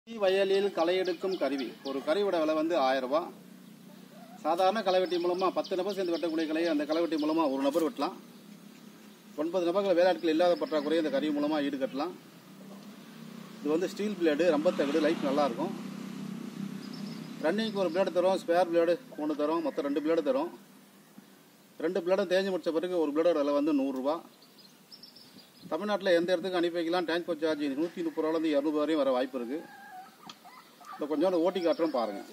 வயலில் களை எடுக்கும் கருவி ஒரு கருவியோட விலை வந்து ஆயிரம் ரூபாய் சாதாரண களைவெட்டி மூலமா பத்து நபர் சேர்ந்து வெட்டக்கூடிய கலையை அந்த களைவெட்டி மூலமா ஒரு நபர் வெட்டலாம் ஒன்பது நபர்கள் வேலையாட்கள் இல்லாத பற்றாக்குறையை இந்த கருவி மூலமா ஈடுகட்டலாம் இது வந்து ஸ்டீல் பிளேடு ரொம்ப தகடு லைஃப் நல்லா இருக்கும் ரன்னிங்க்கு ஒரு பிளேடு தரும் ஸ்பேர் பிளேடு ஒன்று தரும் மொத்தம் ரெண்டு பிளேடு தரும் ரெண்டு பிளேடும் தேஞ்சு முடிச்ச பிறகு ஒரு பிளேடோட விலை வந்து நூறுரூவா தமிழ்நாட்டில் எந்த இடத்துக்கு அனுப்பி வைக்கலாம் டிரான்ஸ்போர்ட் சார்ஜ் நூற்றி முப்பது ரூபாலேருந்து இரநூறு வரையும் வர வாய்ப்பு இருக்குது இப்போ கொஞ்சோண்டு ஓட்டி காட்டுறோம் பாருங்கள்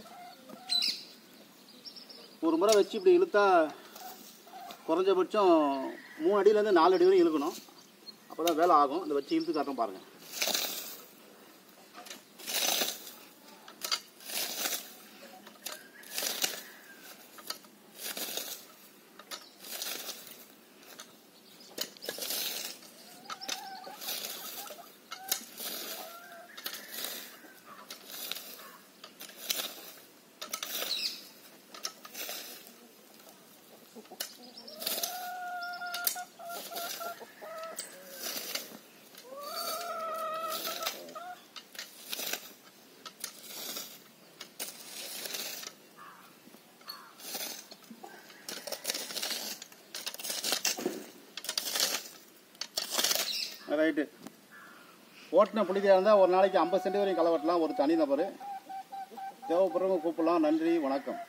ஒரு முறை வச்சு இப்படி இழுத்தா குறைஞ்சபட்சம் மூணு அடியிலேருந்து நாலு அடி வரையும் இழுக்கணும் அப்போ தான் வேலை ஆகும் இந்த வச்சு இழுத்து காட்டுறோம் பாருங்கள் ரைட்டு ஓட்டின புளிதியாக இருந்தால் ஒரு நாளைக்கு ஐம்பது சென்ட் வரையும் களை வெட்டலாம் ஒரு தனி நபர் தேவைப்படுறவங்க கூப்பிடலாம் நன்றி வணக்கம்